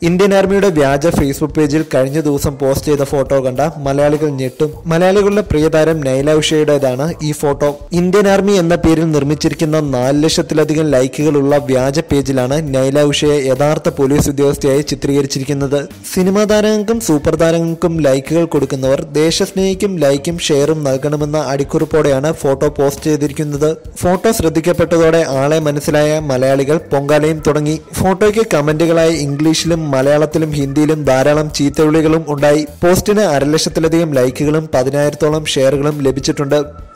Indian ആർമിയുടെ വ്യാജ Facebook പേജിൽ കഴിഞ്ഞ ദിവസം പോസ്റ്റ് ചെയ്ത ഫോട്ടോ കണ്ട മലയാളികൾ ഞെട്ടും മലയാളികളുടെ പ്രിയതാരം നൈല ഉഷയുടേതാണ് ഈ ഫോട്ടോ ഇന്ത്യൻ ആർമി എന്ന പേരിൽ നിർമ്മിച്ചിരിക്കുന്ന നാല് ലക്ഷത്തിലധികം ലൈക്കുകളുള്ള വ്യാജ പേജിലാണ് നൈല ഉഷയെ യഥാർത്ഥ പോലീസ് ഉദ്യോഗസ്ഥയായി ചിത്രീകരിച്ചിരിക്കുന്നത് സിനിമാ താരങ്ങൾക്കും സൂപ്പർ താരങ്ങൾക്കും ലൈക്കുകൾ കൊടുക്കുന്നവർ ദേശസ്നേഹിക്കും ലൈക്കും ഷെയറും നൽകണമെന്ന അടിക്കുറിപ്പോടെയാണ് ഫോട്ടോ പോസ്റ്റ് ചെയ്തിരിക്കുന്നത് ഫോട്ടോ ശ്രദ്ധിക്കപ്പെട്ടതോടെ ആളെ മനസ്സിലായ മലയാളികൾ പൊങ്കാലയും തുടങ്ങി ഫോട്ടോയ്ക്ക് കമന്റുകളായി ഇംഗ്ലീഷിലും മലയാളത്തിലും ഹിന്ദിയിലും ധാരാളം ചീത്തവിളികളും ഉണ്ടായി പോസ്റ്റിന് അരലക്ഷത്തിലധികം ലൈക്കുകളും പതിനായിരത്തോളം ഷെയറുകളും ലഭിച്ചിട്ടുണ്ട്